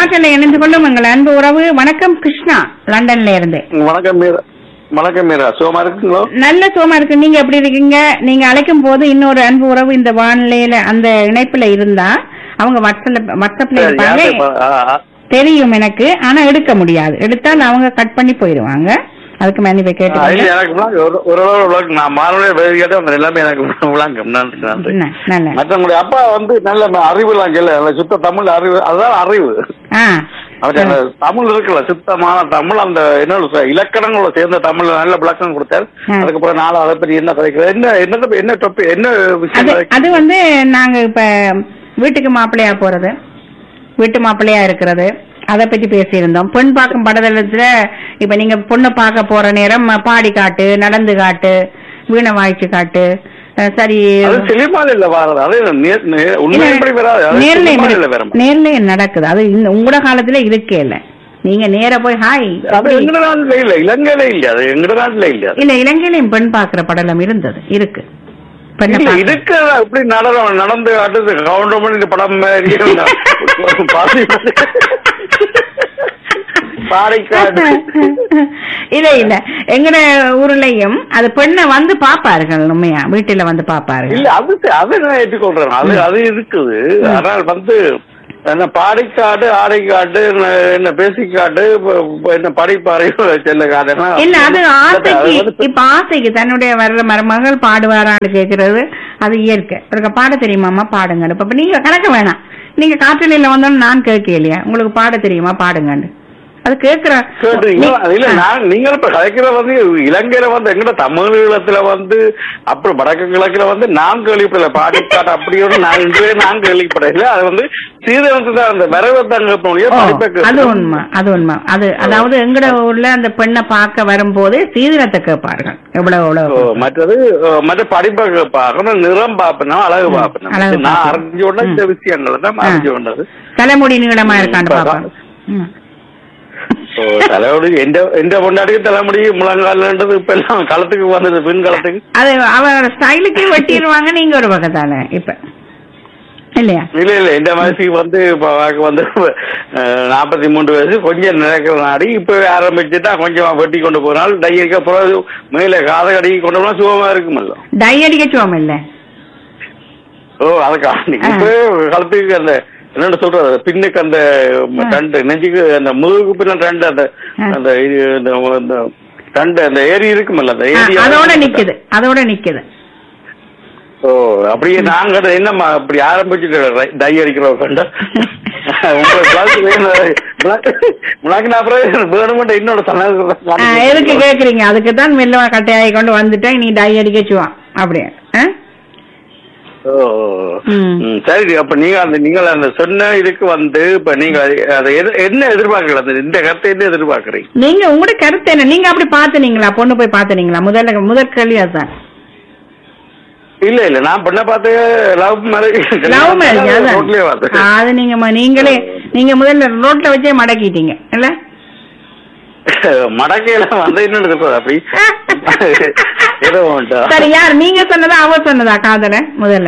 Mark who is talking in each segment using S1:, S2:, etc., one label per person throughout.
S1: காற்றில் இணைந்து கொள்ளும் எங்கள் அன்பு உறவு வணக்கம் கிருஷ்ணா லண்டன்ல இருந்து
S2: வணக்கம் மீரா வணக்கம் மீரா சுகமா இருக்குங்களோ
S1: நல்ல சோமா இருக்கு நீங்க எப்படி இருக்கீங்க நீங்க அழைக்கும் போது இன்னொரு அன்பு உறவு இந்த வானிலையில அந்த இணைப்புல இருந்தா அவங்க வாட்ஸ்அப்ல வாட்ஸ்அப்ல இருப்பாங்க
S2: யாரு இப்ப- ஆ, ஆ.
S1: தெரியும் எனக்கு ஆனா எடுக்க முடியாது எடுத்தால் அவங்க கட் பண்ணி போயிருவாங்க அதுக்கு மேனி போய்
S2: ஆ, இல்ல,
S1: கேட்டு
S2: எனக்கு விளங்கு. ஒரு- ஓரளவு விளங்கு. நான் மாணவனே பதில் கேட்டா அந்த எல்லாமே எனக்கு விளங்கும். நன்றி நன்றி
S1: நல்ல
S2: மற்றவங்களுடைய அப்பா வந்து நல்ல அறிவு எல்லாம் சொல்ல நல்ல சுத்த தமிழ் அறிவு அதுதான் அறிவு
S1: ஆ
S2: அவர் அந்த தமிழ் இருக்குல்ல சுத்தமான தமிழ் அந்த என்ன சொல்றது, இலக்கணங்களோட சேர்ந்த தமிழ்ல நல்ல விளக்கம் கொடுத்தார்
S1: ம்.
S2: அதுக்கப்புறம் நானும் அதை பத்தி என்ன கதைக்கிறது என்ன என்ன என்ன டொப்பி என்ன விஷயம்
S1: அது
S2: கதைக்கிறது?
S1: அது வந்து நாங்க இப்ப வீட்டுக்கு மாப்பிள்ளையா போறது வீட்டு மாப்பிள்ளையா இருக்கிறது அதை பத்தி பேசியிருந்தோம் பெண் பார்க்கும் படதளத்துல இப்ப நீங்க பொண்ணு பார்க்க போற நேரம் பாடி காட்டு நடந்து காட்டு வீணை வாய்ச்சி காட்டு அஹ் சரி
S2: அது சினிமால இல்ல வாரது அது நேர்- நேர்- உண்மையின்படி வராது அது
S1: நேர்ல
S2: சினிமால இல்ல வேற
S1: நேர்ல நடக்குது அது இந்த உங்களோட காலத்துல இருக்கே இல்ல நீங்க நேர போய் ஹாய்
S2: அது எங்கட நாட்டுல இல்ல இலங்கையில இல்ல அது எங்கட நாட்டுல இல்ல அது.
S1: இல்ல இலங்கையிலும் பெண் பாக்குற படலம் இருந்தது இருக்கு பெண்ணை
S2: இல்ல
S1: பார்க்க-
S2: இதுக்கு இப்படி நடனம் நடந்து அடுத்து கவுண்டர் பண்ணி படம் மாதிரி பாதி பாடிக்காடு
S1: இல்ல இல்ல எங்கட ஊர்லயும் அது பெண்ணை வந்து பாப்பார்கள் உண்மையா வீட்டுல வந்து பாப்பார்கள்
S2: இல்ல அது அதை நான் ஏற்றுக்கொள்றேன் அது அது இருக்குது ஆனால் வந்து என்ன பாடிக்காடு ஆடைக்காடு என்ன- என்ன பேசிக்காடு இப்ப- இப்ப என்ன படிப்பாறை செல்ல காடுனா
S1: இல்ல அது ஆசைக்கு
S2: அது வந்து
S1: இப்ப ஆசைக்கு தன்னுடைய வர்ற மருமகள் பாடுவாரான்னு கேக்குறது அது இயற்கை அவருக்கு பாட தெரியுமாமா பாடுங்க இப்ப நீங்க கணக்க வேணாம் நீங்க காற்றலையில வந்தோன்னு நான் கேட்க இல்லையா உங்களுக்கு பாட தெரியுமா பாடுங்கன்னு அது கேக்குற
S2: கேட்டுறீங்க அது இல்ல
S1: நீ-
S2: நான் நீங்க இப்ப கலைக்கிற வந்து இலங்கையில வந்து எங்கட தமிழ் ஈழத்துல வந்து அப்புறம் வடக்கு கிழக்குல வந்து நான் கேள்விப்படல பாடிக்காடு அப்படியோட நான் இன்றே நான் கேள்விப்படல அது வந்து சீதனத்து தான் அந்த வரவை தாங்க
S1: ஓ, அது உண்மை அது உண்மை அது அதாவது எங்கட ஊர்ல அந்த பெண்ணை பார்க்க வரும்போது சீதனத்தை கேட்பார்கள் எவ்வளவு
S2: ஓ,
S1: எவ்வளவு
S2: மற்றது ஓ, மற்ற படிப்பை பார்க்கணும் நிறம் பார்ப்பணும் அழகு பார்ப்பணும்
S1: அழகு
S2: நான்
S1: பார்க்கணும்.
S2: அறிஞ்சு கொண்ட இந்த விஷயங்களை தான் அறிஞ்சு கொண்டது
S1: தலைமுடி நீளமா இருக்கான்னு
S2: இப்ப
S1: பாப்பாங்க ம்.
S2: ஓ, தலைமுடி எந்த எந்த பொண்டாடிக்கு தலைமுடி முழங்கால்ன்றது இப்ப எல்லாம் களத்துக்கு வந்தது பின் களத்துக்கு
S1: அது அவரோட ஸ்டைலுக்கு வெட்டிடுவாங்க நீங்க ஒரு பக்கத்தால இப்ப இல்லையா
S2: இல்ல இல்ல இந்த வயசுக்கு வந்து இப்ப அவருக்கு வந்து நாற்பத்தி மூன்று வயசு கொஞ்சம் நினைக்கிற நாடி இப்ப ஆரம்பிச்சுட்டா கொஞ்சம் வெட்டி கொண்டு போனால் டையருக்கு அப்புறம் மேல காதை கடிக்கு கொண்டு போனா சுகமா இருக்குமல்ல
S1: டை அடிக்க சுவம் இல்ல
S2: ஓ அதுக்கு இப்ப களத்துக்கு அந்த என்னன்னு சொல்றது பின்னுக்கு அந்த ரெண்டு நெஞ்சுக்கு அந்த முதுகுக்கு பின்ன ரெண்டு அந்த
S1: ஆ.
S2: அந்த இது இந்த இந்த ரெண்டு அந்த ஏரி இருக்குமல்ல அந்த
S1: ஆ,
S2: ஏரி
S1: அதோட நிக்குது அதோட நிக்குது
S2: ஓ அப்படியே நாங்க அதை என்னம்மா அப்படி ஆரம்பிச்சுட்டு டை அடிக்கிறோம் கண்டா உங்களுக்கு பிளாக் வேணும் பிளாக் நான் அப்புறம் வேணுமெண்ட் இன்னொரு
S1: ஆ, எதுக்கு
S2: சனது
S1: கேக்குறீங்க அதுக்கு தான் மெல்ல கட்டையாகி கொண்டு வந்துட்டேன் நீ டை அடிக்க சுவான் அப்படியே ஆ?
S2: ஓ
S1: ம்.
S2: ம், சரி அப்ப நீங்க அந்த நீங்கள் அந்த சொன்ன இதுக்கு வந்து இப்ப நீங்க அதை எது- என்ன எதிர்பார்க்கல அந்த இந்த கருத்தை என்ன எதிர்பார்க்கறீங்க
S1: நீங்க உங்களோட கருத்து என்ன நீங்க அப்படி பாத்துனீங்களா பொண்ணு போய் பாத்துனீங்களா முதல்ல முதல் கேள்வி அதுதான்
S2: இல்ல இல்ல நான் பண்ண பார்த்து லவ் மேரேஜ்
S1: லவ் மேரேஜ்
S2: ரோட்லயே பார்த்தேன்
S1: அது நீங்க ம- நீங்களே நீங்க முதல்ல ரோட்ல வச்சே மடக்கிட்டீங்க இல்ல
S2: மடக்கையில வந்து என்ன சொல்றது அப்படி ஏதோ உண்டா
S1: சரி யார் நீங்க சொன்னதா அவ சொன்னதா காதல முதல்ல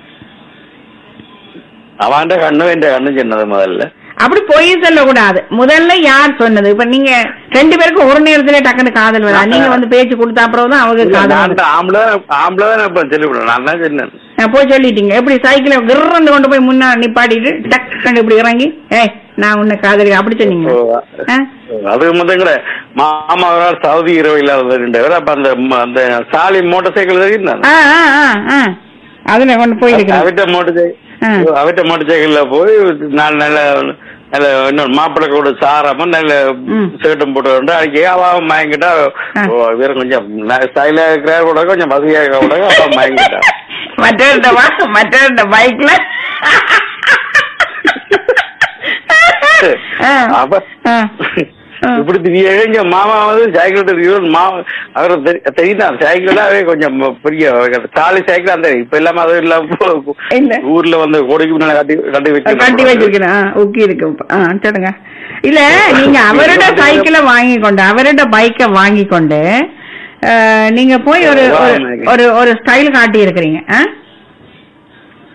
S2: அவன்ட கண்ணும் என் கண்ணும் சின்னது முதல்ல
S1: அப்படி பொய் சொல்லக்கூடாது முதல்ல யார் சொன்னது இப்ப நீங்க ரெண்டு பேருக்கும் ஒரு நேரத்துல டக்குனு காதல் வரா நீங்க வந்து பேச்சு கொடுத்த அப்புறம் தான் அவங்க
S2: இல்ல,
S1: காதல்
S2: நான்
S1: வருது.
S2: தான் ஆம்பளை ஆம்பளை தான் இப்ப சொல்லிவிடுறேன் நான் தான் சொன்னேன்
S1: நான் போய் சொல்லிட்டீங்க எப்படி சைக்கிள கிரந்து கொண்டு போய் முன்னா நிப்பாட்டிட்டு டக்குன்னு இப்படி இறங்கி ஏய் நான் உன்னை காதலி அப்படி சொன்னீங்க
S2: ஓ,
S1: ஆ?
S2: அது முதங்கட மாமா ஒரு நாள் சவுதி இரவு இல்லாத ரெண்டு பேர் அப்ப அந்த ம- அந்த சாலி மோட்டார் சைக்கிள் தெரியும்
S1: ஆ, ஆ, ஆ, ஆ. அதுல கொண்டு போயிருக்கேன்
S2: அவிட்ட மோட்டர்
S1: ஆ.
S2: சைக்கிள் அவிட்ட மோட்டர் சைக்கிள்ல போய் நான் நல்ல நல்ல இன்னொரு மாப்பிள்ளை கூட சாராம நல்ல
S1: ம்.
S2: சேட்டும் போட்டு வந்து அன்னைக்கு அவன் மயங்கிட்டா
S1: ஆ.
S2: ஓ, இவர் கொஞ்சம் ஸ்டைலா இருக்கிற கூட கொஞ்சம் வசதியா இருக்கிற கூட அவன் மயங்கிட்டா
S1: மற்றவர்கிட்ட வா மற்றவர்கிட்ட பைக்ல ஆ.
S2: அப்ப
S1: ஆ. ஆ.
S2: இப்படி திடீர்னு மாமா வந்து சைக்கிள் தெரியும் மாமா அவர் தெரியுதான் சைக்கிள் அவே கொஞ்சம் பெரிய சாலி சைக்கிள் அந்த இப்ப இல்லாம அது இல்லாம
S1: இல்ல.
S2: ஊர்ல வந்து கொடைக்கு முன்னால கட்டி கட்டி வச்சு
S1: கட்டி வச்சிருக்கிறேன் ஆ, ஊக்கி இருக்கு இப்ப. ஆ சொல்லுங்க இல்ல நீங்க அவரோட சைக்கிளை வாங்கி கொண்டு அவரோட பைக்கை வாங்கி கொண்டு ஆ, நீங்க போய் ஒரு ஒரு- ஒரு ஒரு ஸ்டைல் காட்டி இருக்கிறீங்க ஆ?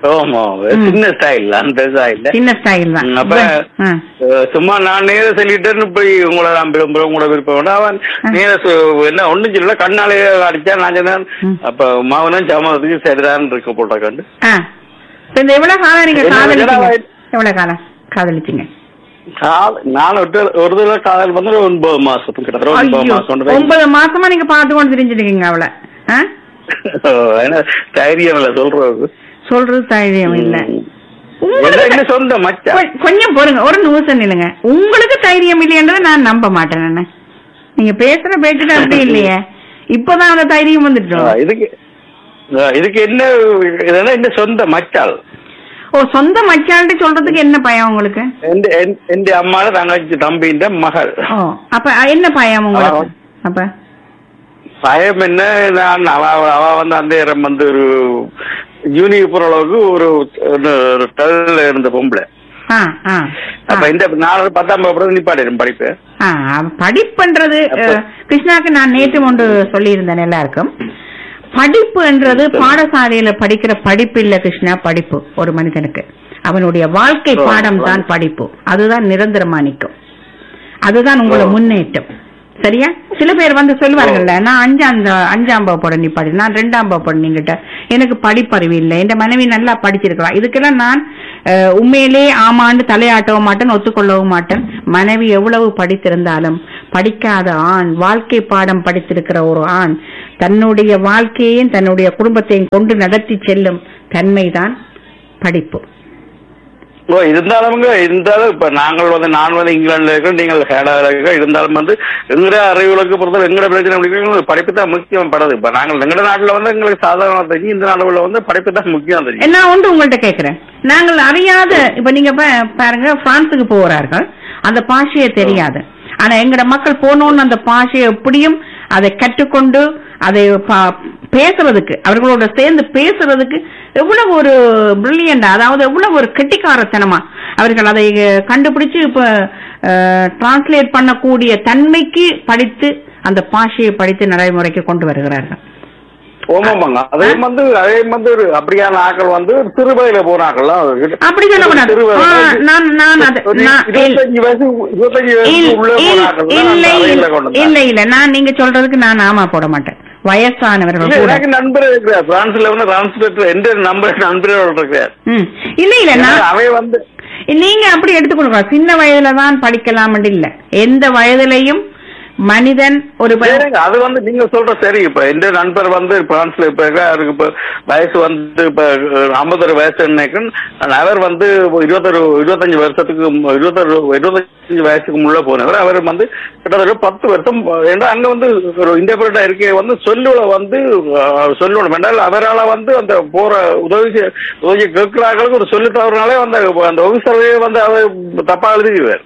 S2: ஆமா
S1: ம்.
S2: சின்ன ஸ்டைல் அந்த ஸ்டைல்
S1: சின்ன ஸ்டைல் தான்
S2: ம், அப்ப
S1: ஆ.
S2: அஹ், சும்மா நான் நேர சொல்லிட்டேன்னு போய் உங்களை நான் விரும்புறேன் உங்களை விருப்பம் வேண்டாம். அவன்
S1: ஆ.
S2: நேர சொ- என்ன ஒண்ணும் சொல்லல கண்ணாலே அடிச்சா நான் சொன்னேன்
S1: ம்.
S2: அப்ப மாவனும் சமத்துக்கு சரிதான் இருக்க போட்ட கண்டு
S1: ஆ. இப்ப இந்த எவ்வளவு காலம் நீங்க
S2: என்ன
S1: காதலிச்சீங்க
S2: வேலை?
S1: எவ்வளவு காலம் காதலிச்சீங்க
S2: கால- நான் விட்டு ஒரு தடவை காதல் வந்து ஒரு ஒன்பது மாசம் கிட்டத்தட்ட ஒன்பது
S1: ஐயோ,
S2: மாசம் கொண்டு போய்
S1: ஒன்பது மாசமா நீங்க பார்த்து கொண்டு தெரிஞ்சிருக்கீங்க அவளை ஆ?
S2: ஏன்னா தைரியம் இல்ல சொல்றது
S1: சொல்றது தைரியம் இல்ல
S2: ம்.
S1: உங்களுக்கு
S2: என்ன சொந்த மச்சான்
S1: கொ- கொஞ்சம் பொறுங்க ஒரு நிமிஷம் இல்லைங்க உங்களுக்கு தைரியம் இல்லையன்றதை நான் நம்ப மாட்டேன் நானு நீங்க பேசுற பேச்சுட்டு அப்படி இல்லையே இப்பதான் அந்த தைரியம்
S2: ஆ,
S1: வந்துட்டோம்
S2: இதுக்கு ஆ, இதுக்கு என்ன இதெல்லாம் என்ன சொந்த மச்சாள்
S1: ஓ சொந்த மச்சான்ட்டு சொல்றதுக்கு என்ன பயம் உங்களுக்கு
S2: எந்த என்- எந்த அம்மால தங்கச்சி தம்பின்ற மகள்
S1: ஓ அப்ப என்ன பயம் உங்களுக்கு அப்ப
S2: பயம் என்ன நான் அவ அவ வந்து அந்த நேரம் வந்து ஒரு யூனிக் போற அளவுக்கு ஒரு ஒரு டல்ல இருந்த பொம்பளை
S1: ஆ ஆ
S2: அப்ப
S1: ஆ.
S2: இந்த நாலு பத்தாம் வகுப்பு நிப்பாடிடும் படிப்பு
S1: ஆ, படிப்புன்றது
S2: அப்ப-
S1: அஹ், கிருஷ்ணாக்கு நான் நேற்று ஒன்று சொல்லியிருந்தேன் எல்லாருக்கும் படிப்புன்றது பாடசாலையில படிக்கிற படிப்பு இல்ல கிருஷ்ணா படிப்பு ஒரு மனிதனுக்கு அவனுடைய வாழ்க்கை
S2: ஓ,
S1: பாடம் தான்
S2: ஓ.
S1: படிப்பு அதுதான் நிரந்தரமா நிக்கும் அதுதான் உங்களை
S2: ஓ.
S1: முன்னேற்றம் சரியா சில பேர் வந்து சொல்லுவாங்கல்ல நான் அஞ்சாம் த- அஞ்சாம் வகுப்போட நீ படி நான் ரெண்டாம் வகுப்போட நீங்கிட்ட எனக்கு படிப்பறிவு இல்லை என் மனைவி நல்லா படிச்சிருக்கிறா இதுக்கெல்லாம் நான் அஹ், உண்மையிலே ஆமாண்டு தலையாட்டவும் மாட்டேன் ஒத்துக்கொள்ளவும் மாட்டேன் மனைவி எவ்வளவு படித்திருந்தாலும் படிக்காத ஆண் வாழ்க்கை பாடம் படித்திருக்கிற ஒரு ஆண் தன்னுடைய வாழ்க்கையையும் தன்னுடைய குடும்பத்தையும் கொண்டு நடத்தி செல்லும் தன்மைதான் படிப்பு
S2: ஓ இருந்தாலும் இருந்தாலும் இப்ப நாங்கள் வந்து நான் வந்து இங்கிலாந்துல இருக்கோம் நீங்கள் கேனடால இருக்க இருந்தாலும் வந்து எங்கட அறிவுகளுக்கு பொறுத்தவரை எங்கட பிரச்சனை பிடிக்கும் படிப்பு தான் முக்கியம் படுது இப்ப நாங்கள் எங்கட நாட்டுல வந்து எங்களுக்கு சாதாரண தெரியும் இந்த நாடுல வந்து படிப்பு தான் முக்கியம் தெரியும்
S1: நான் ஒன்று உங்கள்ட்ட கேட்கிறேன் நாங்கள் அறியாத இப்ப நீங்க பா- பாருங்க பிரான்சுக்கு போகிறார்கள் அந்த பாஷையை தெரியாது ஆனா எங்கட மக்கள் போனோன்னு அந்த பாஷையை எப்படியும் அதை கற்றுக்கொண்டு அதை பா- பேசுறதுக்கு அவர்களோட சேர்ந்து பேசுறதுக்கு எவ்வளவு ஒரு பிரில்லியண்டா அதாவது எவ்வளவு ஒரு கெட்டிக்காரத்தனமா அவர்கள் அதை அஹ், கண்டுபிடிச்சு இப்ப டிரான்ஸ்லேட் பண்ணக்கூடிய தன்மைக்கு படித்து அந்த பாஷையை படித்து நடைமுறைக்கு கொண்டு வருகிறார்கள்
S2: ஓமாமாங்க அதே வந்து அதே வந்து ஒரு அப்படியான ஆக்கள் வந்து திருவதையில போனாக்கள்
S1: அப்படி சொல்லக்கூடாது ஆ, நான் நான் அது நான் இல்-
S2: இருபத்தஞ்சு வயசு இருபத்தஞ்சு வயசு
S1: இல்-
S2: உள்ள
S1: இல்-
S2: போனாக்கள்
S1: இல்லை
S2: அறையில கொண்டு வந்தாங்க.
S1: இல்ல இல்ல நான் நீங்க சொல்றதுக்கு நான் ஆமா போட மாட்டேன் வயசானவர்கள்
S2: இல்ல,
S1: கூட
S2: எனக்கு நண்பர் இருக்கிறார் பிரான்ஸ்ல வந்து டிரான்ஸ்லேட்டர் எந்த நம்பர் நண்பரோட இருக்கிறார்
S1: ம். இல்ல இல்ல நான்
S2: அவை வந்து
S1: நீங்க அப்படி எடுத்துக்கொள்ளுங்க சின்ன வயதுல தான் படிக்கலாம் இல்ல எந்த வயதிலையும் மனிதன் ஒரு ப-
S2: சரிங்க, அது வந்து நீங்க சொல்ற சரி இப்ப எந்த நண்பர் வந்து பிரான்ஸ்ல இப்ப இருக்க, அவருக்கு இப்ப வயசு வந்து இப்ப ஐம்பத்தொரு வயசு நினைக்கும் அவர் வந்து இருபத்தொரு இருபத்தஞ்சு வருஷத்துக்கு மு- இருபத்தொரு இருபத்தஞ்சு வயசுக்கு முள்ள போனவர் அவர் வந்து கிட்டத்தட்ட பத்து வருஷம் ஏன்னா அங்க வந்து ஒரு இண்டிபெண்டா இருக்க வந்து சொல்லுல வந்து அஹ், சொல்லணும் என்றால் அவரால வந்து அந்த போற உதவி செய்ய- உதவி கேட்கிறார்களுக்கு ஒரு சொல்லு தவறுனாலே வந்து அந்த ஆபீசரே வந்து அவர் தப்பா எழுதிக்குவார்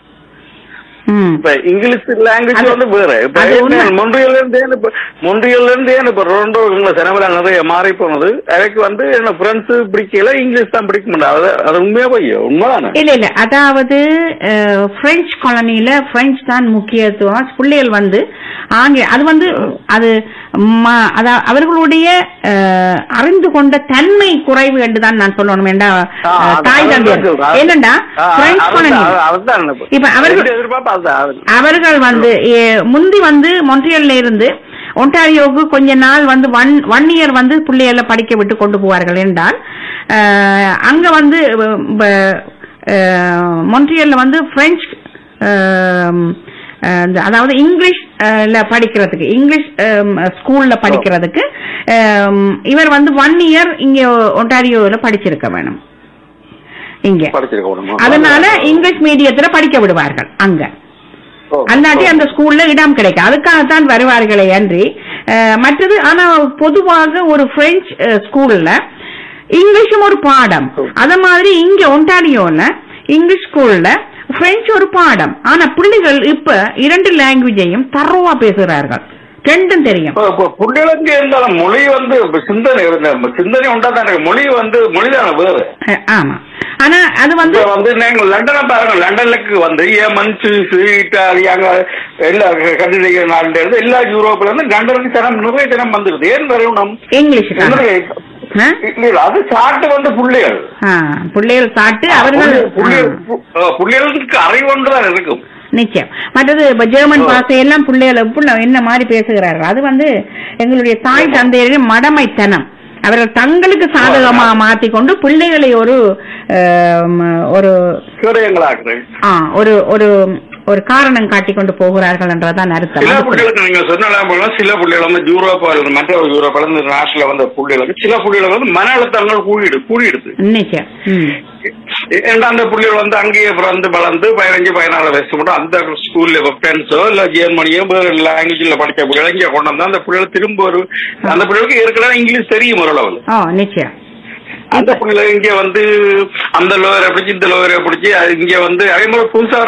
S1: ம்.
S2: இப்ப இங்கிலீஷ் லாங்குவேஜ்
S1: அது-
S2: வந்து வேற இப்ப
S1: அது உண்மை.
S2: மொன்றியல்ல இருந்து ஏன் இப்ப மொன்றியல்ல இருந்து ஏன் இப்ப ரொண்டோ சினமல நிறைய மாறி போனது எனக்கு வந்து என்ன பிரெஞ்சு பிடிக்கல இங்கிலீஷ் தான் பிடிக்க முடியாது அது அது உண்மையா போய் உண்மைதானே
S1: இல்ல இல்ல அதாவது அஹ், பிரெஞ்சு காலனில பிரெஞ்சு தான் முக்கியத்துவம் பிள்ளைகள் வந்து ஆங்கில அது வந்து அது ம- அதா- அவர்களுடைய அஹ், அறிந்து கொண்ட தன்மை குறைவு என்று தான் நான் சொல்லணும் ஏண்டா
S2: ஆ,
S1: அஹ்,
S2: அது-
S1: தாய்
S2: அதுதான்
S1: தந்தையர்
S2: சொல்றேன்.
S1: என்னண்டா
S2: ஆ,
S1: பிரெஞ்சு
S2: அதுதான்,
S1: காலனி
S2: அது- அதுதான் இப்ப.
S1: இப்ப அவர்கள்
S2: எந்த எதிர்பார்ப்பு அதுதான்.
S1: அவர்கள் வந்து ஏ, முந்தி வந்து மொன்ட்ரியல்ல இருந்து ஒன்டாரியோவுக்கு கொஞ்ச நாள் வந்து ஒன் ஒன் இயர் வந்து பிள்ளைகள படிக்க விட்டு கொண்டு போவார்கள் என்றால் அஹ், அங்க வந்து மொன்ட்ரியல்ல வந்து பிரெஞ்சு அஹ், அஹ், இந்த- அதாவது இங்கிலீஷ் அஹ், ல படிக்கிறதுக்கு இங்கிலீஷ் அஹ், ஸ்கூல்ல படிக்கிறதுக்கு அஹ், இவர் வந்து ஒன் இயர் இங்க ஒன்டாரியோல படிச்சிருக்க வேணும் இங்க
S2: படிச்சிருக்க வேணுமா?
S1: அதனால இங்கிலீஷ் மீடியத்துல படிக்க விடுவார்கள் அங்க
S2: ஓ,
S1: அல்லாட்டி
S2: ஓ.
S1: அந்த ஸ்கூல்ல இடம் கிடைக்கும் அதுக்காகத்தான் வருவார்களே அன்றி அஹ், மற்றது ஆனா பொதுவாக ஒரு பிரெஞ்சு அஹ், ஸ்கூல்ல இங்கிலீஷும் ஒரு பாடம் அத மாதிரி இங்க ஒன்டாரியோல இங்கிலீஷ் ஸ்கூல்ல பிரெஞ்சு ஒரு பாடம் ஆனா பிள்ளைகள் இப்ப இரண்டு லாங்குவேஜையும் தரோவா பேசுகிறார்கள் ரெண்டும் தெரியும்
S2: இப்ப- இப்ப புள்ளிகளுக்கு இருந்தாலும் மொழி வந்து இப்ப சிந்தனை இருந்த- சிந்தனை உண்டா தான் இருக்கு. மொழி வந்து மொழிதான வேறு
S1: அஹ், ஆமா ஆனா அது வந்து
S2: இப்ப வந்து நீங்க லண்டனை பாருங்க லண்டனுக்கு வந்து ஏமன் சுவிஸ் இட்டாலி அங்க எல்லா கண்டிப்பாக நாடுல இருந்து எல்லா யூரோப்ல இருந்து லண்டனுக்கு ஜனம் நிறைய ஜனம் வந்துருது ஏன் வரணும்
S1: இங்கிலீஷ்
S2: உங்களுக்கு
S1: ஆ?
S2: இல்ல, இல்ல, அது சாட்டு வந்து புள்ளிகள்
S1: ஆ, பிள்ளைகள் சாட்டு அவர்கள்
S2: புள்ளிகள்
S1: ஆ.
S2: பு- ஆ, புள்ளிகளுக்கு அறிவு ஒன்றுதான் இருக்கும்
S1: நிச்சயம் மற்றது இப்ப ஜெர்மன்
S2: ஓ.
S1: பாசையெல்லாம் பிள்ளைகள் எப்படி என்ன மாதிரி பேசுகிறார்கள் அது வந்து எங்களுடைய தாய் தந்தையரின் மடமைத்தனம் அவர்கள் தங்களுக்கு சாதகமா மாத்திக்கொண்டு பிள்ளைகளை ஒரு ஆம், ஒரு
S2: கேடயங்களாக்குறேன்
S1: ஆ, ஒரு ஒரு ஒரு காரணம் காட்டிக் கொண்டு போகிறார்கள் என்றதான் அர்த்தம்
S2: சில
S1: அது புள்ளை-
S2: புள்ளிகளுக்கு நீங்க சொன்ன சில புள்ளிகள் வந்து யூரோப்பாவில் மற்ற யூரோப்பால இருந்து நாட்டில் வந்த புள்ளிகளுக்கு சில புள்ளிகள் வந்து மன அழுத்தங்கள் கூடிடு கூடிடுது
S1: நிச்சயம் ம்.
S2: ஏன்னா அந்த புள்ளிகள் வந்து அங்கேயே பிறந்து வளர்ந்து பதினஞ்சு பதினாலு வயசு மட்டும் அந்த ஸ்கூல்ல பிரெண்ட்ஸோ இல்ல ஜெர்மனியோ வேறு லாங்குவேஜ்ல படிக்க புள்ளிகள் இங்கே கொண்டு வந்தா அந்த புள்ளிகள் திரும்ப ஒரு அந்த புள்ளிகளுக்கு ஏற்கனவே இங்கிலீஷ் தெரியும் ஓரளவு
S1: ஓ நிச்சயம்
S2: அந்த புள்ளிகள் இங்க வந்து அந்த லோயரை பிடிச்சி இந்த லோயரை பிடிச்சி அது இங்க வந்து அதே மாதிரி புதுசா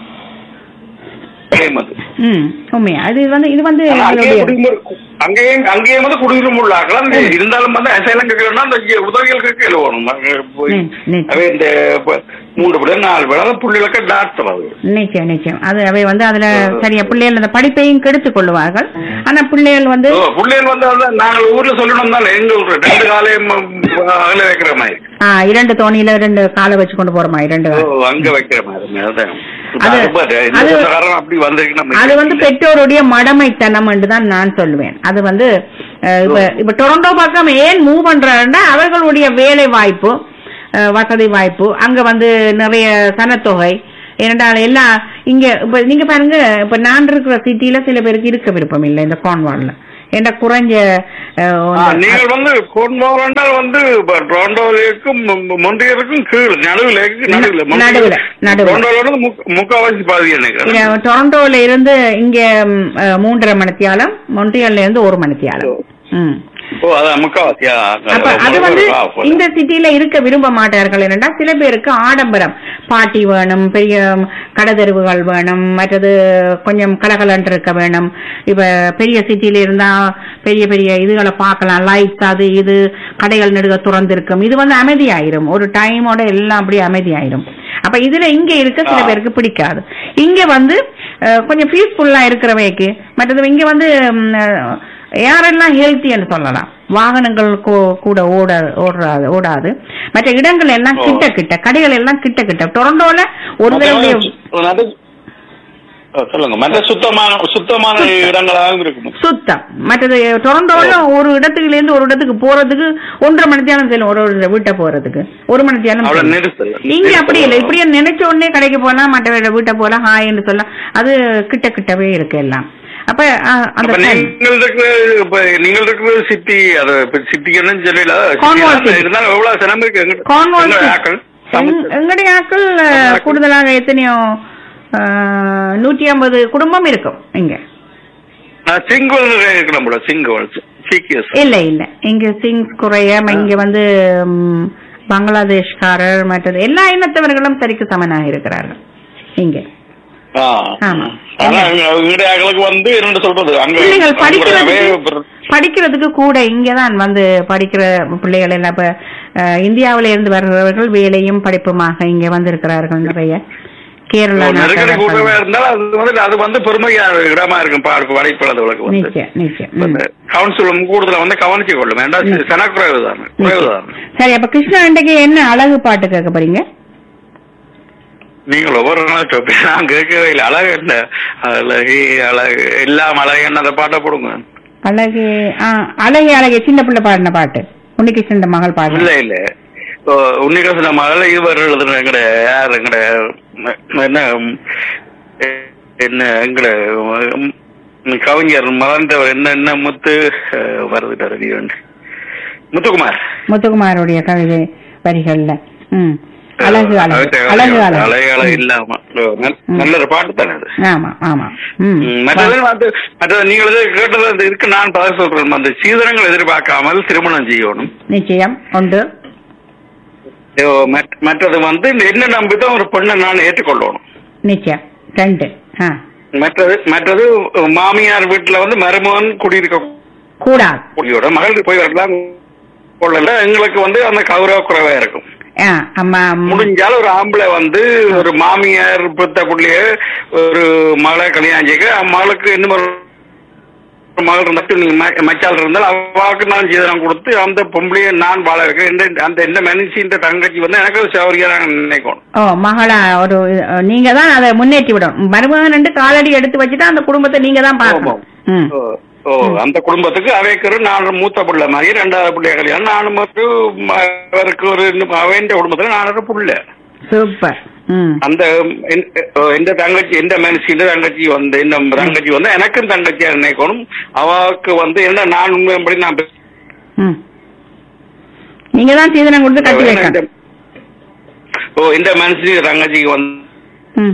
S2: game அது.
S1: ம் உண்மையா அது வந்து இது வந்து
S2: ஆனா அங்கேயே
S1: எங்களுடைய
S2: குடியுரிமை- அங்கேயே அங்கேயே வந்து குடியுரிமை உள்ளாக்கலாம்
S1: ம்.
S2: இருந்தாலும் வந்து அசைலம் கேட்கணும்னா அந்த இங்க உதவிகளுக்கு கீழே வேணும் அங்க போய்
S1: ம், ம்.
S2: அவை இந்த ப- மூன்று பேர் நாலு பேர் அந்த புள்ளிகளுக்கு டாக்டர் அது
S1: நிச்சயம் நிச்சயம் அது அவை வந்து அதுல சரியா பிள்ளைகள் அந்த படிப்பையும் கெடுத்துக் கொள்வார்கள் ஆனா பிள்ளைகள் வந்து
S2: ஓ, புள்ளிகள் வந்து அதான் நாங்கள் ஊர்ல சொல்லணும் தானே எங்க ஊர்ல ரெண்டு காலையும் அகல வைக்கிற மாதிரி
S1: ஆ, இரண்டு தோணியில ரெண்டு காலை வச்சு கொண்டு போறோமா இரண்டு
S2: ஓ,
S1: கால்.
S2: அங்க வைக்கிற மாதிரி அதான்
S1: அது-
S2: இப்ப இந்த
S1: அது-
S2: காரணம் அப்படி வந்திருக்கு
S1: அது வந்து பெற்றோருடைய மடமைத்தனம் என்று தான் நான் சொல்லுவேன் அது வந்து அஹ், இப்ப இப்ப டொரண்டோ பக்கம் ஏன் மூவ் பண்றாருன்னா அவர்களுடைய வேலை வாய்ப்பு அஹ், வசதி வாய்ப்பு அங்க வந்து நிறைய சனத்தொகை ஏனென்றால் எல்லாம் இங்க இப்ப நீங்க பாருங்க இப்ப நான் இருக்கிற சிட்டில சில பேருக்கு இருக்க விருப்பம் இல்லை இந்த கான்வால்ல ஏன்னா குறைஞ்ச அஹ்,
S2: ஆ,
S1: இந்த-
S2: நீங்கள் வந்து கொன்மோரண்டால் வந்து இப்ப டொரண்டோவிற்கும் மொண்டியருக்கும் கீழ் நடுவில் நடுவில்
S1: நடுவுல, நடுவுல.
S2: டொரண்டோல வந்து முக்க- முக்காவாசி பாதி
S1: இங்க
S2: நினைக்கிறேன்
S1: டொரண்டோல இருந்து இங்க ம், அஹ், மூன்றரை மணித்தியாலம் மொன்ட்ரியல்ல இருந்து ஒரு மணித்தியாலம் ம்
S2: ஓ அதான் முக்காவாசியா
S1: அப்ப அது வந்து இந்த சிட்டில இருக்க விரும்ப மாட்டார்கள் என்னன்னா சில பேருக்கு ஆடம்பரம் பாட்டி வேணும் பெரிய கடதெருவுகள் வேணும் மற்றது கொஞ்சம் கலகலன்று இருக்க வேணும் இப்ப பெரிய சிட்டில இருந்தா பெரிய பெரிய இதுகளை பார்க்கலாம் லைட்ஸ் அது இது கடைகள் நெடுக துறந்திருக்கும் இது வந்து அமைதியாயிரும் ஒரு டைமோட எல்லாம் அப்படியே அமைதியாயிரும் அப்ப இதுல இங்க இருக்க சில
S2: ஆ.
S1: பேருக்கு பிடிக்காது இங்க வந்து அஹ், கொஞ்சம் பீஸ்ஃபுல்லா இருக்கிறவைக்கு மற்றது இங்க வந்து ம், அஹ், யாரெல்லாம் ஹெல்த்தின்னு சொல்லலாம் வாகனங்கள் கூ- கூட ஓட ஓடாது ஓடாது மற்ற இடங்கள் எல்லாம்
S2: ஓ.
S1: கிட்ட கிட்ட கடைகள் எல்லாம் கிட்ட கிட்ட டொரண்டோல ஒரு தடவை
S2: சொல்லுங்க மற்ற சுத்தமான சுத்தமான இடங்களாகவும் இருக்கும்
S1: சுத்தம் மற்றது டொரண்டோல ஒரு இடத்துல இருந்து ஒரு இடத்துக்கு போறதுக்கு ஒன்றரை மணி நேரம் செல்லும் ஒரு ஒரு வீட்டை போறதுக்கு ஒரு மணி நேரம்
S2: அவ்வளவு
S1: செல்லும்.
S2: நெரிசல்
S1: இங்க அப்படி இல்லை இப்படியே நினைச்ச உடனே கடைக்கு போலாம் மற்ற வீட- வீட்டை போலாம் ஹாய்ன்னு சொல்லலாம் அது கிட்ட கிட்டவே இருக்கு எல்லாம் அப்ப அஹ், அந்த
S2: அப்ப
S1: time-
S2: நீங்கள் இருக்கிற இப்ப நீங்கள் இருக்கிற சிட்டி அது சிட்டின்னு சொல்லல
S1: Cornwall
S2: city
S1: city.
S2: இருந்தாலும் எவ்வளவு சிரமம் இருக்கு எங்க-
S1: Cornwall
S2: எங்க
S1: city.
S2: ஆட்கள்
S1: எங்-
S2: சமைச்சு-
S1: எங்களுடைய ஆட்கள் அஹ்,
S2: ஆட்கள்.
S1: கூடுதலாக எத்தனையோ அஹ், நூற்றி ஐம்பது குடும்பம் இருக்கும் இங்க
S2: ஆ, சிங்கோல் இருக்கணும் போல சிங்கோல் சீக்கியஸ்
S1: இல்ல இல்ல இங்க சிங்ஸ் குறைய இங்க வந்து ம், பங்களாதேஷ்காரர் மற்றது எல்லா இனத்தவர்களும் சரிக்கு சமனாக இருக்கிறார்கள் இங்க
S2: ஆ.
S1: ஆமா.
S2: ஆனா எங்களுடைய ஆட்களுக்கு வந்து என்ன சொல்றது அங்க
S1: பிள்ளைகள்
S2: அங்க
S1: படிக்கிறதுக்கு
S2: ஒரு-
S1: படிக்கிறதுக்கு கூட இங்கதான் வந்து படிக்கிற பிள்ளைகள் எல்லாம் இப்ப அஹ், இந்தியாவில இருந்து வருகிறவர்கள் வேலையும் படிப்புமாக இங்க வந்திருக்கிறார்கள் நிறைய கேரளா
S2: ஒரு நெருக்கடி
S1: நாட்டவர்கள்.
S2: கூட்டமே இருந்தாலும் அது வந்து அது வந்து பெருமையா இடமா இருக்கும் பார்க்க வலைப்பழதவளுக்கு வந்து
S1: நிச்சயம் நிச்சயம் ம்.
S2: கவுன்சிலும் கூடுதல வந்து கவனிச்சு கொள்ளும் ஏன்டா சனக்குறைவு தான் குறைவு தான்
S1: நிச்சயம். சரி அப்ப கிருஷ்ணா இன்றைக்கு என்ன அழகு பாட்டு கேட்க போறீங்க
S2: நீங்கள் ஒவ்வொரு நாளும் topic நான் கேட்கவே இல்லை அழகு என்ன அழகு அழகு எல்லாம் அழகு என்ன அந்த பாட்டை போடுங்க
S1: அழகு ஆ அழகே அழகே சின்ன பிள்ளை பாடின பாட்டு உன்னிகிருஷ்ணன் மகள்
S2: இல்ல
S1: பாடு
S2: இல்ல இப்போ உன்னிகாசன மகள இவர் எழுதுன எங்கட யார் எங்கட ம- என்ன ம், எ- என்ன எங்கட ம், கவிஞர் மறந்தவர் என்ன என்ன முத்து அஹ், வருதுட்டாரு நீ வந்து. முத்துக்குமார்
S1: முத்துக்குமாருடைய கவிதை வரிகள்ல ம் அழகு அழகு அழகு அழகு
S2: அழகு அழகு இல்லாம ஓ, நல்- நல்ல ஒரு பாட்டு தானே அது
S1: ஆமா ஆமா ம்
S2: ம், மற்றது வந்து மற்றது நீங்கள் எது கேட்டது அது இருக்கு நான் பதில் சொல்றேன் அந்த சீதனங்கள் எதிர்பார்க்காமல் திருமணம் செய்யணும்
S1: நிச்சயம் உண்டு
S2: ஐயோ, மற்ற- மற்றது வந்து இந்த என்ன நம்பிதான் ஒரு பெண்ணை நான் ஏற்றுக்கொள்ளணும்
S1: நிச்சயம் ரெண்டு ஆ
S2: மற்றது மற்றது மாமியார் வீட்டுல வந்து மருமகன் குடியிருக்க
S1: கூடாது
S2: கூடியோட மகள் போய் வரலாம் கொள்ளல எங்களுக்கு வந்து அந்த கௌரவ குறைவா இருக்கும்
S1: ஆ அம்மா ம்,
S2: முடிஞ்சால் ஒரு ஆம்பளை வந்து ஒரு மாமியார் பெத்த புள்ளைய ஒரு மகளை கல்யாணம் செய்ய மகளுக்கு இன்னும் ஒரு மகள் இருந்துட்டு நீங்க ம- மச்சால் இருந்தால் அவாவுக்கு நான் ஜீதனம் கொடுத்து அந்த பொம்பளையை நான் வாழ வைக்கிறேன் இந்த- அந்த எந்த மனுஷன் தங்கச்சி வந்து எனக்கு ஒரு சௌரியா நான் நினைக்கணும்
S1: ஓ மகளா ஒரு அஹ், நீங்க தான் அதை முன்னேற்றி விடணும் மருமகன் ரெண்டு காலடி எடுத்து வச்சுட்டா அந்த குடும்பத்தை நீங்க தான் பார்க்கணும் ம்
S2: ஓ, ஓ அந்த குடும்பத்துக்கு அவைக்கு நாலு மூத்த பிள்ளை மாதிரி ரெண்டாவது பிள்ளை கல்யாணம் நானும் மட்டும் அவருக்கு ஒரு இன்னும் அவன் குடும்பத்துல நான் ஒரு புள்ள
S1: சூப்பர் ம்
S2: அந்த என்- எந்த தங்கச்சி எந்த மனுஷன் தங்கச்சி வந்து இந்த தங்கச்சி வந்து எனக்கும் தங்கச்சியா நினைக்கணும் அவாவுக்கு வந்து என்ன நான் உண்மைப்படி நான் பே-
S1: ம் நீங்க தான் சீதனம் கொடுத்து கட்டி வைக்கணும்
S2: இந்த- ஓ இந்த மனுஷன் தங்கச்சிக்கு வந்து
S1: ம்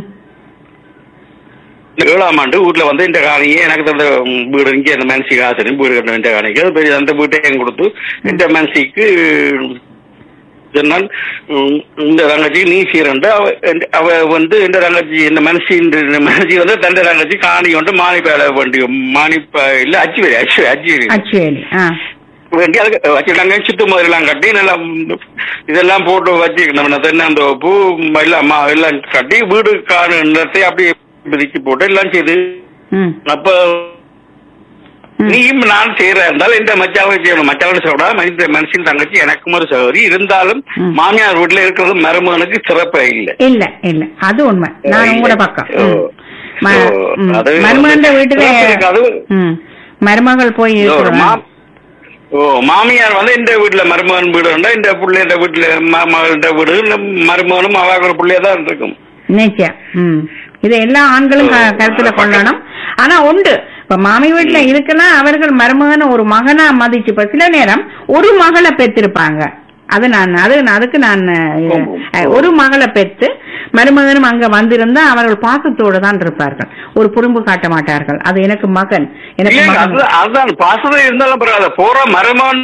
S2: ஏழாம் ஆண்டு வீட்டுல வந்து இந்த காணியை எனக்கு தந்த வீடு இங்கே அந்த மனசிக்கு ஆசை வீடு கட்டணும் இந்த காணிக்கு அது பெரிய அந்த வீட்டையும் கொடுத்து இந்த மனசிக்கு சொன்னால் உம், இந்த தங்கச்சி நீ சீரண்டு அவ இந்த- அவ வந்து இந்த தங்கச்சி இந்த மனசி இந்த மனசி வந்து தந்த தங்கச்சி காணி கொண்டு மானி பேல வேண்டி மானி ப- இல்ல அச்சு வேலி அச்சு அச்சு வேலி
S1: அச்சுவேலி ஆ
S2: வேண்டி அதுக்கு வச்சுட்டாங்க சுத்து மாதிரிலாம் கட்டி நல்லா இதெல்லாம் போட்டு வச்சுக்கணும் தென்னந்த பூ எல்லாம் மா- எல்லாம் கட்டி வீடு காணு நிலத்தை அப்படியே பிரிச்சு போட்டு எல்லாம் செய்து
S1: ம்
S2: அப்ப
S1: ம்.
S2: நீயும் நான் செய்யறா இருந்தாலும் இந்த மச்சாவை செய்யணும் மச்சாவை சொல்றா மனித மனுஷன் தங்கச்சி எனக்கும் ஒரு சகோதரி இருந்தாலும்
S1: ம்.
S2: மாமியார் வீட்டுல இருக்கிறது மருமகனுக்கு சிறப்பே இல்லை
S1: இல்ல இல்ல அது உண்மை நான் உங்களோட பக்கம்
S2: ஓ.
S1: ம். ம-
S2: ஓ,
S1: ம்.
S2: அது
S1: மருமகன் வீட்டுல
S2: சிறப்பு அது
S1: ம். மருமகள் போய்
S2: ஒரு
S1: இருக்கிறாங்க.
S2: மா- ஓ மாமியார் வந்து இந்த வீட்டுல மருமகன் வீடு இருந்தா இந்த புள்ள இந்த வீட்டுல ம- மகள்கிட்ட வீடு இந்த மருமகனும் அவங்க ஒரு பிள்ளையா தான் இருக்கும்
S1: நிச்சயம் ம் இதை எல்லா ஆண்களும் க-
S2: ஓ,
S1: கருத்துல
S2: பக்கம்.
S1: கொள்ளணும் ஆனா உண்டு இப்ப மாமி வீட்டுல இருக்குன்னா அவர்கள் மருமகனை ஒரு மகனா மதிச்சு இப்ப சில நேரம் ஒரு மகளை பெற்றிருப்பாங்க அது நான் அது அதுக்கு நான் அஹ்,
S2: ஆமா.
S1: அஹ், ஒரு மகளை பெற்று மருமகனும் அங்க வந்திருந்தா அவர்கள் பாசத்தோடு தான் இருப்பார்கள் ஒரு புறம்பு காட்ட மாட்டார்கள் அது எனக்கு மகன் எனக்கு
S2: இல்லைங்க,
S1: மகன்
S2: அது- அதுதான் பாசம் இருந்தாலும் பரவாயில்ல போற மருமகன்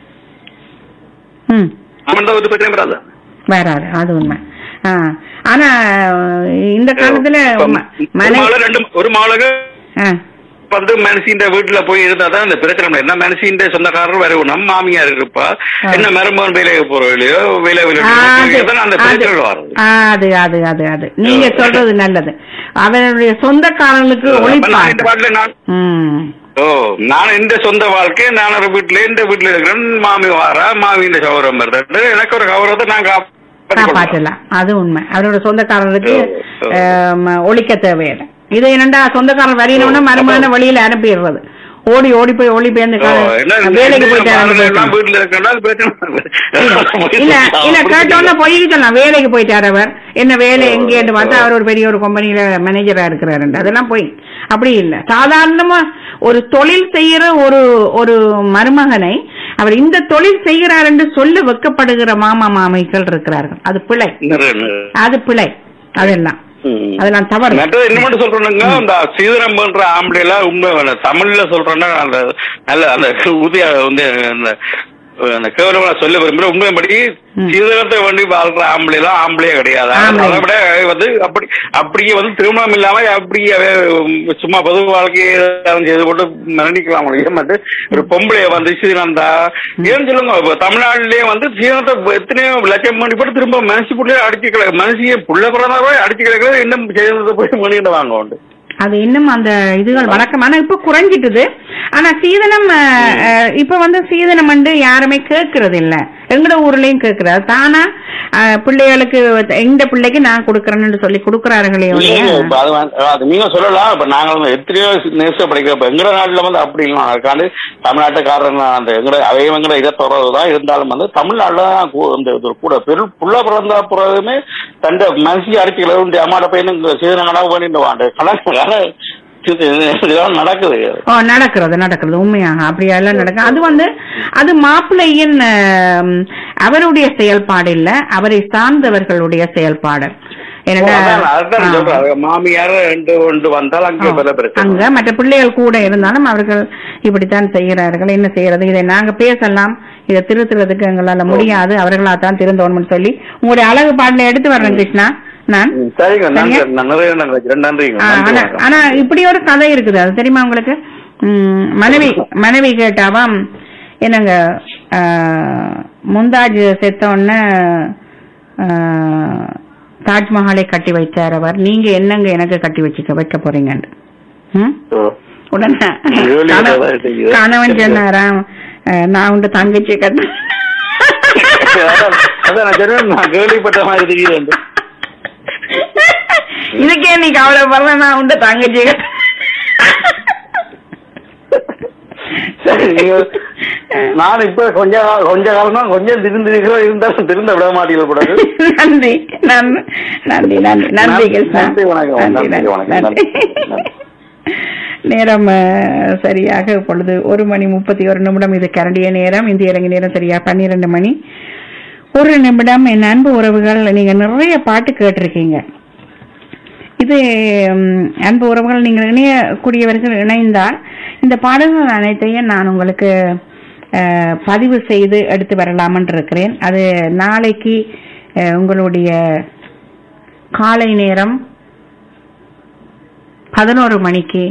S1: ம்
S2: அவன் தான் ஒரு பிரச்சனை வராது
S1: வராது அது உண்மை ஆ. ஆனா இந்த காலத்துல
S2: இப்ப
S1: ம-
S2: ஒரு
S1: மனை
S2: மாலை ரெண்டு ஒரு மாளுக்கு
S1: ஆ.
S2: வந்து மனசின் வீட்டுல போய் இருந்தா தான் இந்த பிரச்சனை இல்லை. என்ன மனசின் சொந்தக்காரர் வரவும் நம்ம மாமியார் இருப்பா
S1: ஆ.
S2: என்ன மருமகன் வேலைக்கு போறவளையோ வேலை வேலை
S1: ஆ, அது-
S2: தான் அந்த
S1: அது-
S2: பிரச்சனை வருது
S1: அது அது அது அது நீங்க சொல்றது நல்லது அவருடைய சொந்தக்காரங்களுக்கு
S2: அப்ப நான் இந்த
S1: ஒளிப்பாட்டு
S2: பாட்டுல நான்
S1: ம்
S2: ஓ நான் இந்த சொந்த வாழ்க்கை நான் ஒரு வீட்டுல இந்த வீட்டுல இருக்கிறேன் மாமி வாரா மாமி இந்த கௌரவம் வருது எனக்கு ஒரு கௌரவத்தை நான் காப்பாற்றிக் கொள்வேன்.
S1: காப்பாற்றலாம் அது உண்மை அவரோட சொந்தக்காரருக்கு
S2: ஓ, ஓ.
S1: ஆம், ஒழிக்க தேவையில்லை இது என்னண்டா சொந்தக்காரர் வரையினோம்னா
S2: ஓ,
S1: மருமகனை
S2: அப்போ-
S1: வெளியில அனுப்பிடுறது ஓடி ஓடி போய் ஓடி போய் அந்த
S2: ஓ, என்ன இந்த-
S1: வேலைக்கு
S2: இந்த
S1: போயிட்டாரு
S2: மாடுகள் எல்லாம் வீட்டுல இருக்கனால பிரச்சனை
S1: இல்ல இல்ல கேட்டோன்னு பொய்க்கு சொல்லலாம் வேலைக்கு போயிட்டாரு அவர் என்ன வேலை
S2: ஓ,
S1: எங்கேன்னு பார்த்தா
S2: ஓ.
S1: அவர் ஒரு பெரிய ஒரு கம்பெனில மேனேஜரா இருக்கிறாரு அதெல்லாம் போய் அப்படி இல்ல சாதாரணமா ஒரு தொழில் செய்யற ஒரு ஒரு மருமகனை அவர் இந்த தொழில் செய்கிறார் என்று சொல்ல வெக்கப்படுகிற மாமா மாமிகள் இருக்கிறார்கள் அது பிழை
S2: நிறைய, நிறைய.
S1: அது பிழை அதெல்லாம்
S2: ம்.
S1: அதெல்லாம் தவறு
S2: மற்றது என்ன மட்டும் சொல்றேனுங்க அந்த சீதனம் பண்ற ஆம்பளை எல்லாம் உண்மை வேணும் தமிழ்ல சொல்றேன்னா அந்த நல்ல அந்த உதய வந்து அந்த அந்த கேவலமா சொல்ல விரும்புற உண்மைப்படி
S1: ம்.
S2: சீதனத்தை வேண்டி வாழ்ற ஆம்பளை எல்லாம் ஆம்பளையே கிடையாது
S1: ஆம்பளை.
S2: அதை விட வந்து அப்படி அப்படியே வந்து திருமணம் இல்லாம அப்படியே உம், சும்மா பொது வாழ்க்கையை ஏதாவது செய்து போட்டு மரணிக்கலாம் முடியும் வந்து ஒரு பொம்பளைய வந்து சீதனந்தா ஏன்னு சொல்லுங்க இப்ப தமிழ்நாட்டிலேயே வந்து சீதனத்தை எத்தனையோ லட்சம் மணி போட்டு திரும்ப மனசு புள்ளைய அடிச்சு கிட மனசிய புள்ள பிறந்தாவே அடிச்சு கிடக்கிறது இன்னும் சீதனத்தை போய் மணிட்டு வாங்க உண்டு
S1: அது இன்னும் அந்த இதுகள் வழக்கம் ஆனா இப்ப குறைஞ்சிட்டுது ஆனா சீதனம் அஹ், அஹ், இப்ப வந்து சீதனம் வந்து யாருமே கேட்கறது இல்ல எங்கட ஊர்லயும் கேட்கறது தானா அஹ், பிள்ளைகளுக்கு இந்த பிள்ளைக்கு நான் கொடுக்கறேன்னு சொல்லி கொடுக்கறார்களே ஒழிய
S2: இல்லைங்க, இப்ப அது வந்து- அது நீங்க சொல்லலாம் இப்ப நாங்க வந்து எத்தனையோ நேச படிக்கிறப்ப எங்கட நாட்டுல வந்து அப்படி இல்லை அதுக்காண்டு தமிழ்நாட்டுக்காரன் அந்த எங்கட அவையவங்கட இதை தொடர்றதுதான் இருந்தாலும் வந்து தமிழ்நாட்டுல தான் கூ- இந்த இது கூட பெரு புள்ள பிறந்தா பிறகுமே தண்ட மனசி அடிச்சுக்கிறது அம்மாட்ட பையனும் சீதன கணக்கு பண்ணிட்டு வாண்டு கணக்கு இதெல்லாம் நடக்குது
S1: ஓ நடக்கிறது நடக்கிறது உண்மையாக அப்படியா எல்லாம் நடக்கும் அது வந்து அது மாப்பிள்ளையின் அஹ், அவருடைய செயல்பாடு இல்ல அவரை சார்ந்தவர்களுடைய செயல்பாடு என்னடா
S2: அதான் அதான்
S1: ஆ.
S2: சொல்றேன் அது மாமியார் ரெண்டு ஒன்று வந்தால் அங்கே பல பிரச்சனை
S1: அங்க மற்ற பிள்ளைகள் கூட இருந்தாலும் அவர்கள் இப்படித்தான் செய்கிறார்கள் என்ன செய்யறது இதை நாங்க பேசலாம் இதை திருத்துறதுக்கு எங்களால முடியாது அவர்களா தான் திருந்தோணும்னு சொல்லி உங்களுடைய அழகு பாடல எடுத்து வர்றேன் கிருஷ்ணா நான்
S2: ம், சரிங்க நன்றி
S1: சரிங்க.
S2: நான் நிறைய நன்றி வச்சுக்கிறேன். நன்றிங்க
S1: ஆ,
S2: நன்றி
S1: ஆனா
S2: வணக்கம்.
S1: ஆனா இப்படி ஒரு கதை இருக்குது அது தெரியுமா உங்களுக்கு ம், மனைவி மனைவி கேட்டாவாம் என்னங்க ஆ, மும்தாஜ் செத்த உடனே ஆ, தாஜ்மஹாலை கட்டி வைத்தார் அவர் நீங்க என்னங்க எனக்கு கட்டி வச்சுக்க வைக்க போறீங்கன்னு ம்?
S2: ஓ.
S1: உடனே
S2: கேள்வி
S1: கணவன்
S2: கேட்டதா இருக்குது.
S1: கணவன் சொன்னாராம் அஹ், நான் உண்டு தங்கச்சி கட்ட
S2: அதான் அதான் நான் சொன்னேன், நான் கேள்விப்பட்ட மாதிரி தெரியுது
S1: இதுக்கே நீ கவலைப்படுற நான் உண்டு தங்கச்சி கட்ட
S2: சரி, நீங்க- நான் இப்ப கொஞ்ச கால- கொஞ்ச காலமா கொஞ்சம் திருந்து இருக்கிறோம் இருந்தாலும் திருந்த விட மாட்டீங்க கூடாது
S1: நன்றி நன்றி நன்றி நன்றி நன்றி கிருஷ்ணா
S2: நன்றி, வணக்கம்.
S1: நன்றி
S2: நன்றி,
S1: நன்றி
S2: வணக்கம்.
S1: நன்றி
S2: நன்றி.
S1: நேரம் அஹ், சரியாக இப்பொழுது ஒரு மணி முப்பத்தி ஒரு நிமிடம் இது கரண்டிய நேரம் இந்திய இலங்கை நேரம் சரியா பன்னிரண்டு மணி ஒரு நிமிடம் என் அன்பு உறவுகள் நீங்க நிறைய பாட்டு கேட்டிருக்கீங்க இது ம், அன்பு உறவுகள் நீங்கள் இணையக்கூடியவர்கள் இணைந்தால் இந்த பாடல்கள் அனைத்தையும் நான் உங்களுக்கு அஹ், பதிவு செய்து எடுத்து வரலாமென்று இருக்கிறேன் அது நாளைக்கு அஹ், உங்களுடைய காலை நேரம் பதினோரு மணிக்கு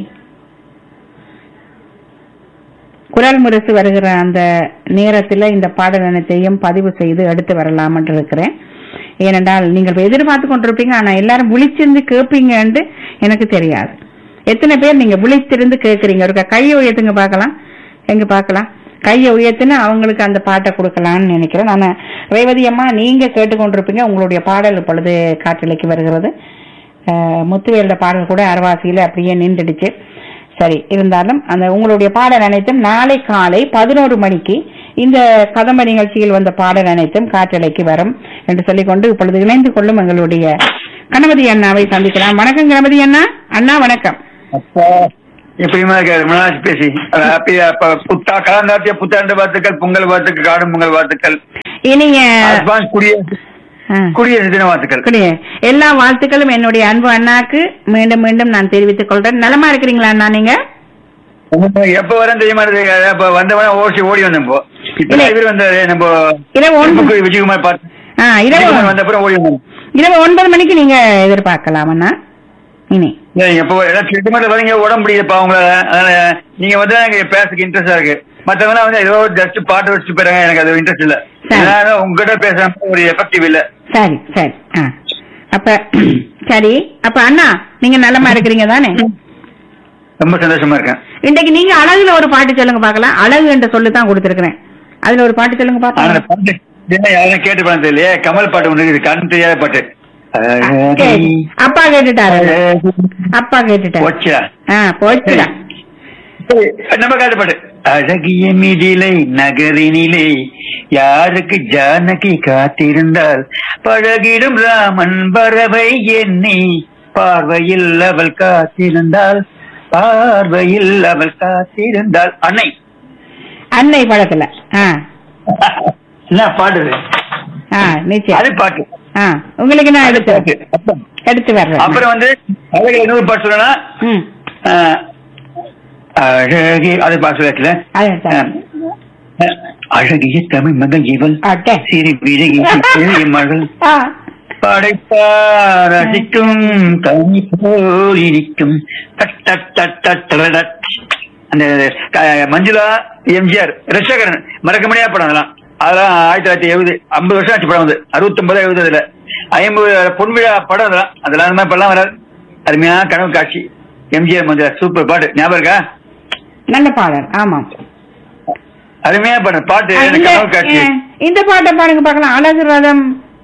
S1: குரல் முரசு வருகிற அந்த நேரத்தில் இந்த பாடல் அனைத்தையும் பதிவு செய்து எடுத்து வரலாம் என்று இருக்கிறேன் ஏனென்றால் நீங்கள் எதிர்பார்த்து கொண்டிருப்பீங்க ஆனா எல்லாரும் விழிச்சிருந்து கேட்பீங்கன்னு எனக்கு தெரியாது எத்தனை பேர் நீங்க விழித்திருந்து கேட்கறீங்க ஒரு கையை உயர்த்துங்க பார்க்கலாம் எங்க பார்க்கலாம் கையை உயர்த்தினா அவங்களுக்கு அந்த பாட்டை கொடுக்கலாம்னு நினைக்கிறேன் ஆனா ரேவதி அம்மா நீங்க கேட்டுக்கொண்டிருப்பீங்க உங்களுடைய பாடல் இப்பொழுது காற்றலைக்கு வருகிறது அஹ், முத்துவேலோட பாடல் கூட அரவாசியில அப்படியே நின்றுடுச்சு சரி இருந்தாலும் அந்த உங்களுடைய பாடல் அனைத்தும் நாளை காலை பதினோரு மணிக்கு இந்த கதம்ப நிகழ்ச்சியில் வந்த பாடல் அனைத்தும் காற்றலைக்கு வரும் என்று சொல்லிக்கொண்டு இப்பொழுது இணைந்து கொள்ளும் எங்களுடைய கணபதி அண்ணாவை சந்திக்கலாம் வணக்கம் கணபதி அண்ணா அண்ணா வணக்கம்
S3: அப்பா எப்படிமா இருக்காரு ரொம்ப நாளாச்சு பேசி ஹாப்பி புத்தா கலந்தாத்திய புத்தாண்டு வாழ்த்துக்கள் பொங்கல் வாழ்த்துக்கள் காடும் பொங்கல் வாழ்த்துக்கள்
S1: இனிய
S3: அட்வான்ஸ் குடியரசு
S1: ஆ,
S3: குடியரசு தின வாழ்த்துக்கள்
S1: அப்படியே. எல்லா வாழ்த்துக்களும் என்னுடைய அன்பு அண்ணாக்கு மீண்டும் மீண்டும் நான் தெரிவித்துக் கொள்றேன் நலமா இருக்கிறீங்களா அண்ணா நீங்க
S3: எப்ப வரேன் தெரியுமா தெரியாது. அப்ப வந்தவன ஓடி ஓடி வந்தேன் இப்போ இப்ப
S1: இல்ல.
S3: இவர் வந்தாரு நம்ம
S1: இரவு ஒன்பது
S3: Facebook விஜயகுமார் பார்த்து
S1: ஆ, இரவு
S3: விஜயகுமார் வந்த அப்புறம் ஓடி வந்தோம்
S1: இரவு ஒன்பது மணிக்கு நீங்க எதிர்பார்க்கலாம் அண்ணா இனி
S3: ஏன் எப்போ ஏதாவது ட்ரீட்மெண்ட் வரீங்க உடம்பு முடியலப்பா உங்களை அதனால நீங்க வந்து எனக்கு பேசுறதுக்கு இன்ட்ரெஸ்டா இருக்கு மத்தவங்க வந்து ஏதோ ஜஸ்ட் பாட்டு வச்சுட்டு போறாங்க எனக்கு அது இன்ட்ரெஸ்ட் இல்ல
S1: சரி.
S3: ஏன்னா உங்ககிட்ட பேசுற ஒரு எஃபெக்டிவ் இல்ல
S1: சரி சரி ஆ அப்ப சரி அப்ப அண்ணா நீங்க நலமா இருக்கிறீங்க தானே
S3: ரொம்ப சந்தோஷமா இருக்கேன்
S1: இன்னைக்கு நீங்க அழகுல ஒரு பாட்டு சொல்லுங்க பார்க்கலாம் அழகு என்ற சொல்லு தான் கொடுத்திருக்கிறேன் அதுல ஒரு பாட்டு சொல்லுங்க
S3: ஆனா அந்த
S1: பாக்கலாம்
S3: பாட்டு என்ன யாரும் கேட்டு பண்ண தெரியலையே கமல் பாட்டு ஒண்ணு இருக்குது கண் தெரியாத பாட்டு
S1: சரி. அப்பா கேட்டுட்டாரு அப்பா கேட்டுட்டாரு
S3: போச்சா
S1: ஆ போச்சுடா
S3: சரி, நம்ம காட்டு பாட்டு அழகிய மிதிலை நகரினிலே யாருக்கு ஜானகி காத்திருந்தால் பழகிடும் ராமன் பறவை எண்ணி பார்வையில் அவள் காத்திருந்தால் பார்வையில் அவள் காத்திருந்தாள் அன்னை
S1: அன்னை படத்துல ஆ
S3: என்ன பாட்டு இது?
S1: ஆ நிச்சயம்
S3: அது பாட்டு
S1: ஆ உங்களுக்கு நான்
S3: அது
S1: எடுத்து
S3: பாட்டு. அப்புறம்
S1: எடுத்து வர்றேன்
S3: அப்புறம் வந்து அழகிய இன்னொரு பாட்டு சொல்லணும்னா
S1: ம்
S3: ஆஹ், அழகிய அது பாட்டு சொல்லல
S1: அது எடுத்து
S3: அழகிய தமிழ் மகள் இவள்
S1: அட்டே
S3: சிறு விழகிய மகள்
S1: ஆ
S3: படைப்பார் ரசிக்கும் கனி போல் இனிக்கும் டட் டட் டட் டட் டடடட். அந்த க- மஞ்சுளா எம்ஜிஆர் ரஷகரன் மறக்க முடியாத படம் அதெல்லாம் அதெல்லாம் ஆயிரத்தி தொள்ளாயிரத்தி எழுபது ஐம்பது வருஷம் ஆச்சு படம் வந்து அறுபத்தொன்பது எழுபது அதுல ஐம்பது பொன்விழா படம் அதெல்லாம் அதெல்லாம் அந்த மாதிரி படம் வராது அருமையான கனவு காட்சி எம்ஜிஆர் மஞ்சுளா சூப்பர் பாட்டு ஞாபகம் இருக்கா
S1: நல்ல பாடல் ஆமாம்
S3: அருமையா பாட்டு பாட்டு
S1: ஆ,
S3: எனக்கு
S1: இந்த
S3: கனவு காட்சி
S1: ஆ, இந்த பாட்டை பாருங்க பார்க்கலாம் அழகு ரதம்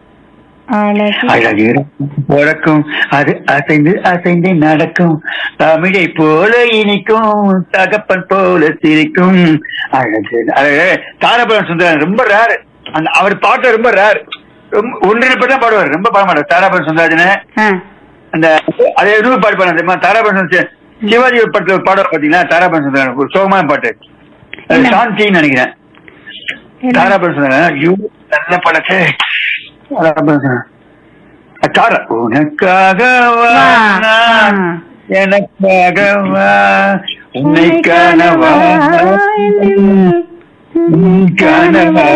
S1: அழகு
S3: அழகு பிறக்கும் அது அசைந்து அசைந்து நடக்கும் தமிழை போல இனிக்கும் தகப்பன் போல சிரிக்கும் அழகு அழகு தாராபுரம் சுந்தரன் ரொம்ப ரேர் அந்த அவர் பாட்டு ரொம்ப ரேர் ரொம்ப ஒன்று தான் பாடுவார் ரொம்ப பாட மாட்டார் தாராபுரம் சுந்தராஜன
S1: ஆ
S3: அந்த அதே இன்னொரு பாட்டு பாடுறாரு தெரியுமா? தாராபுரம் சுந்தர- சிவாஜி படத்துல ஒரு பாடுவார் பாத்தீங்களா தாராபுரம் சுந்தரன் ஒரு சோகமான பாட்டு அது
S1: என்ன?
S3: சாந்தின்னு நினைக்கிறேன்
S1: என்ன?
S3: தாராபுரம் சுந்தரன் ஐயோ நல்ல படத்தை தாராபுரம் சுந்தரன் தாரா உனக்காக வா
S1: வா.
S3: நான்,
S1: ஆ.
S3: எனக்காக வா உன்னை காணவா காணவா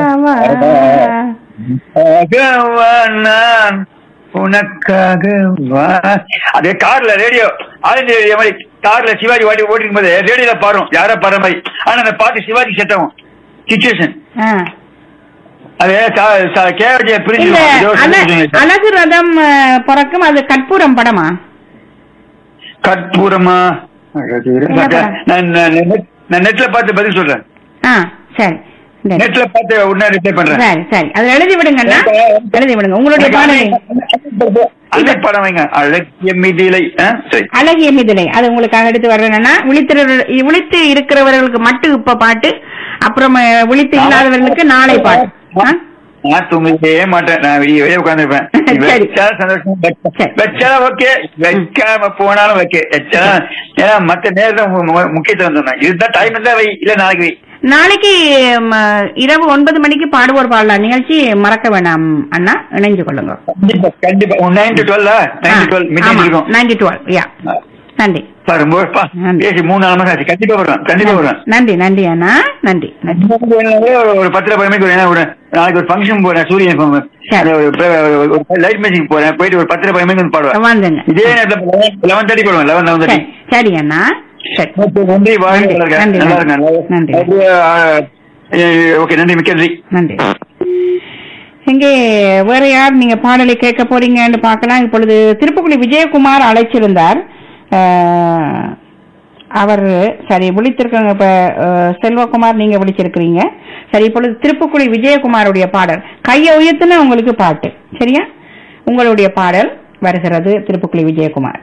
S3: வா நான் உனக்காக வா அதே கார்ல ரேடியோ ஆல் இந்தியா ரேடியோ மாதிரி கார்ல சிவாஜி வாடி ஓட்டிக்கும் போது ரேடியோல பாடும் யாரோ பாடுற மாதிரி ஆனா அந்த பாட்டு சிவாஜி செட்டவும் சுச்சுவேஷன்
S1: ஆ.
S3: அது கேவஜிய
S1: இந்த
S3: பிரிஞ்சு
S1: அழ- அழகு ரதம் ஆ, பிறக்கும் அது கற்பூரம் படமா
S3: கற்பூரமா
S1: என்ன படம்?
S3: நான் நான் net- நான் நெட்ல பார்த்து பதில் சொல்றேன்
S1: ஆ சரி இந்த-
S3: நெட்ல பார்த்து உடனே ரிப்ளை பண்றேன்
S1: சரி சரி அதை எழுதி விடுங்கண்ணா எழுதி விடுங்க உங்களுடைய பாடலை
S3: அந்த படம் வைங்க அழகிய மிதிலை ஆ, சரி
S1: அழகிய மிதிலை அது உங்களுக்காக எடுத்து வர்றேன்னா விழித்திரு விழித்து இருக்கிறவர்களுக்கு மட்டும் இப்ப பாட்டு அப்புறம் அஹ், விழித்து இல்லாதவர்களுக்கு நாளை பாட்டு ஆ?
S3: நான் தூங்கவே மாட்டேன் நான் வெளியே வெளியே உட்காந்துருப்பேன்
S1: சரி.
S3: வச்சா சந்தோஷம் வச்சா-
S1: சரி.
S3: வச்சா ஓகே வைக்காம போனாலும் ஓகே வச்சா ஏன்னா மத்த நேரம் மு- மு- முக்கியத்துவம் சொன்னேன் இதுதான் டைம் இருந்தா வை இல்ல நாளைக்கு வை
S1: நாளைக்கு ம, இரவு ஒன்பது மணிக்கு பாடுவோர் பாடலாம் நிகழ்ச்சி மறக்க வேண்டாம் அண்ணா இணைஞ்சு கொள்ளுங்க
S3: கண்டிப்பா கண்டிப்பா nine to twelve nine to twelve meeting இருக்கும்
S1: நைன்டி டுவெல் யா நன்றி
S3: சார் ரொம்ப பா,
S1: நன்றி.
S3: பேசி மூணு நாலு மாசம் ஆச்சு கண்டிப்பா வருவேன் கண்டிப்பா வருவேன்
S1: நன்றி நன்றி அண்ணா நன்றி நன்றி
S3: ஒரு ஒரு பத்து ரூபாய் மணிக்கு வரேன் ஒரு நாளைக்கு ஒரு ஃபங்க்ஷன் போறேன் சூரியன் பொங்கல்.
S1: சரி.
S3: அது ஒரு ஒரு லைட் மேஜிக் போறேன் போயிட்டு ஒரு பத்து ரூபாய் மணிக்கு வந்து பாடுவேன்
S1: வந்துங்க
S3: இதே நேரத்துல லெவன் தேர்ட்டி போடுவேன் லெவன் லெவன்
S1: சரி
S3: தேர்ட்டி
S1: சரி அண்ணா சரி
S3: நன்றி வாழ்க
S1: நன்றி,
S3: வளர்க.
S1: நன்றி,
S3: நல்லா
S1: நன்றி.
S3: இருங்க
S1: நன்றி.
S3: அப்படியே, ஆ, ஏ, ஓகே நன்றி மிக்க நன்றி
S1: நன்றி இங்கே வேற யார் நீங்க பாடலை கேட்க போறீங்கன்னு பார்க்கலாம் இப்பொழுது திருப்புக்குடி விஜயகுமார் அழைச்சிருந்தார் அஹ், அவர் சரி விழித்திருக்காங்க இப்ப அஹ், செல்வகுமார் நீங்க விழிச்சிருக்கிறீங்க சரி இப்பொழுது திருப்புக்குடி விஜயகுமாருடைய பாடல் கையை உயர்த்தின உங்களுக்கு பாட்டு சரியா உங்களுடைய பாடல் வருகிறது திருப்புக்குடி விஜயகுமார்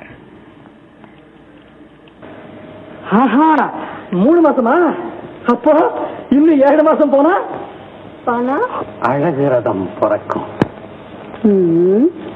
S4: ஆஹா மூணு மாசமா அப்போ இன்னும் ஏழு மாசம் போனா
S5: போனா
S2: அழகிரதம் பிறக்கும்
S5: ம்